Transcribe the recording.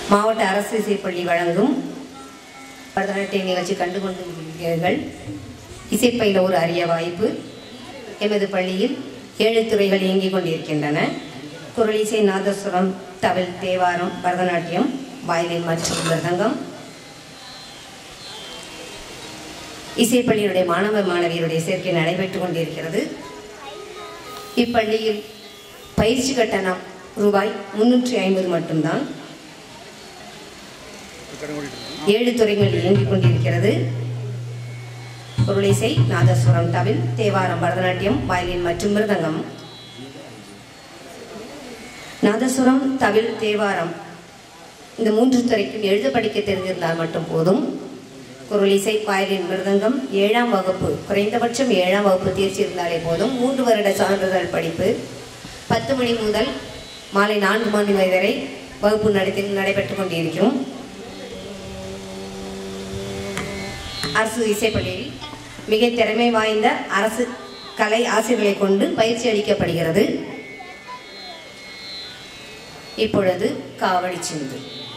மாவட்ட அரசு இசைப்பள்ளி வழங்கும் பரதநாட்டிய நிகழ்ச்சி கண்டு கொண்டிருக்கிறீர்கள் இசைப்பயில ஒரு அரிய வாய்ப்பு எமது பள்ளியில் ஏழு துறைகள் இயங்கிக் கொண்டிருக்கின்றன குரலிசை நாதஸ்வரம் தவில் தேவாரம் பரதநாட்டியம் வயலின் மற்றும் மிருதங்கம் இசைப்பள்ளியினுடைய மாணவ மாணவியருடைய சேர்க்கை நடைபெற்றுக் கொண்டிருக்கிறது இப்பள்ளியில் பயிற்சி கட்டணம் ரூபாய் முன்னூற்றி ஐம்பது மட்டும்தான் ஏழு துறைகள் இயங்கிக் கொண்டிருக்கிறது பொருளிசை நாதஸ்வரம் தவில் தேவாரம் பரதநாட்டியம் வயலின் மற்றும் மிருதங்கம் நாதஸ்வரம் தவில் தேவாரம் இந்த மூன்று துறைக்கும் எழுத படிக்க தெரிந்திருந்தால் மட்டும் போதும் குரலிசை வயலின் மிருதங்கம் ஏழாம் வகுப்பு குறைந்தபட்சம் ஏழாம் வகுப்பு தேர்ச்சி இருந்தாலே போதும் மூன்று வருட சான்றிதழ் படிப்பு பத்து மணி முதல் மாலை நான்கு மணி வரை வகுப்பு நடத்தி நடைபெற்றுக் கொண்டிருக்கும் அரசு இசைப்பள்ளியில் மிக திறமை வாய்ந்த அரசு கலை ஆசிரியர்களை கொண்டு பயிற்சி அளிக்கப்படுகிறது இப்பொழுது காவடி சிந்து